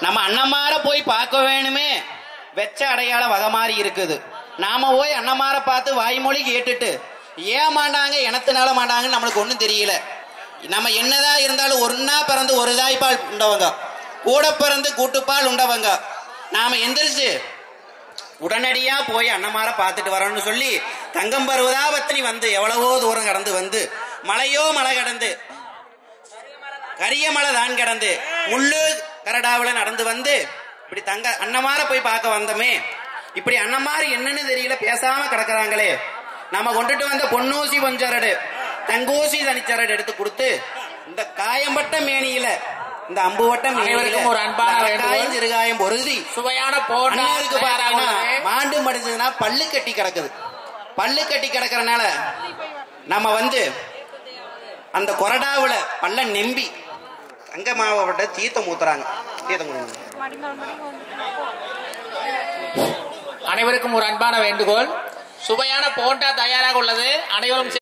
நம்ம அண்ணமார போய் பார்க்க வேணுமே வெச்ச அடையாள வகை மாதிரி இருக்குது நாம போய் அண்ணமார பார்த்து வாய்மொழி கேட்டுட்டு ஏன் மாட்டாங்க எனத்தினால மாட்டாங்கன்னு நம்மளுக்கு ஒன்றும் தெரியல நம்ம என்னதான் இருந்தாலும் ஒன்னா பிறந்து ஒரு தாய்ப்பால் உண்டவங்க கூட பிறந்து கூட்டுப்பால் உண்டவங்க நாம எந்திரிச்சு உடனடியா போய் அண்ணமார பார்த்துட்டு வரணும்னு சொல்லி தங்கம் பருவதாபத்தினி வந்து எவ்வளவோ தூரம் கடந்து வந்து மலையோ மலை கடந்து கரிய மலை தான் கடந்து முள்ளு கரடாவுல நடந்து வந்து இப்படி தங்க அண்ணமார போய் பார்க்க வந்தோமே இப்படி அண்ணமாரு என்னன்னு தெரியல பேசாம கிடக்குறாங்களே நம்ம கொண்டுட்டு வந்த பொன்னூசி பஞ்சரடு தங்கூசி தனிச்சரடு எடுத்து கொடுத்து இந்த காயம்பட்ட மேனியில இந்த அம்புவட்ட மேனியில அனைவருக்கும் ஒரு அன்பான இந்த வேண்டுகோள். காயம் சிறுகாயம் பொருதி சுவையான போண்டா அண்ணனுக்கு தயாராக பாத்தீங்கன்னா உள்ளது. மாண்டு மடிஞ்சதுன்னா பல்லு கட்டி கிடக்குது பல்லு கட்டி கிடக்கறனால நம்ம வந்து அந்த கொரடாவுல பல்ல நெம்பி தங்க மாவட்ட தீர்த்தம் ஊத்துறாங்க தீர்த்தம் கொடுங்க அனைவருக்கும் ஒரு அன்பான வேண்டுகோள் சுவையான போண்டா தயாராக உள்ளது அனைவரும்